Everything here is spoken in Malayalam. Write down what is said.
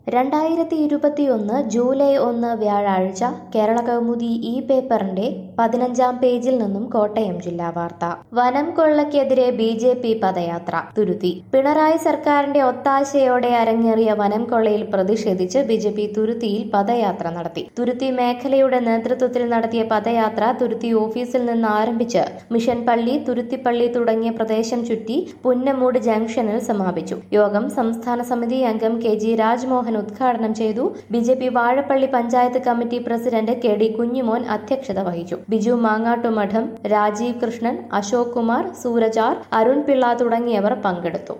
രണ്ടായിരത്തി ഇരുപത്തിയൊന്ന് ജൂലൈ ഒന്ന് വ്യാഴാഴ്ച കേരള കൗമുദി ഈ പേപ്പറിന്റെ പതിനഞ്ചാം പേജിൽ നിന്നും കോട്ടയം ജില്ലാ വാർത്ത വനം കൊള്ളയ്ക്കെതിരെ ബി ജെ പി പദയാത്ര തുരുത്തി പിണറായി സർക്കാരിന്റെ ഒത്താശയോടെ അരങ്ങേറിയ വനം കൊള്ളയിൽ പ്രതിഷേധിച്ച് ബി ജെ പി തുരുത്തിയിൽ പദയാത്ര നടത്തി തുരുത്തി മേഖലയുടെ നേതൃത്വത്തിൽ നടത്തിയ പദയാത്ര തുരുത്തി ഓഫീസിൽ നിന്ന് ആരംഭിച്ച് മിഷൻ പള്ളി തുരുത്തിപ്പള്ളി തുടങ്ങിയ പ്രദേശം ചുറ്റി പുന്നമൂട് ജംഗ്ഷനിൽ സമാപിച്ചു യോഗം സംസ്ഥാന സമിതി അംഗം കെ ജി രാജ്മോഹൻ ഉദ്ഘാടനം ചെയ്തു B J P Vazhappally panchayat committee president K D Kunjumon അധ്യക്ഷത വഹിച്ചു ബിജു മാങ്ങാട്ടുമഠം രാജീവ് കൃഷ്ണൻ അശോക് കുമാർ സൂരജാർ അരുൺ പിള്ള തുടങ്ങിയവർ പങ്കെടുത്തു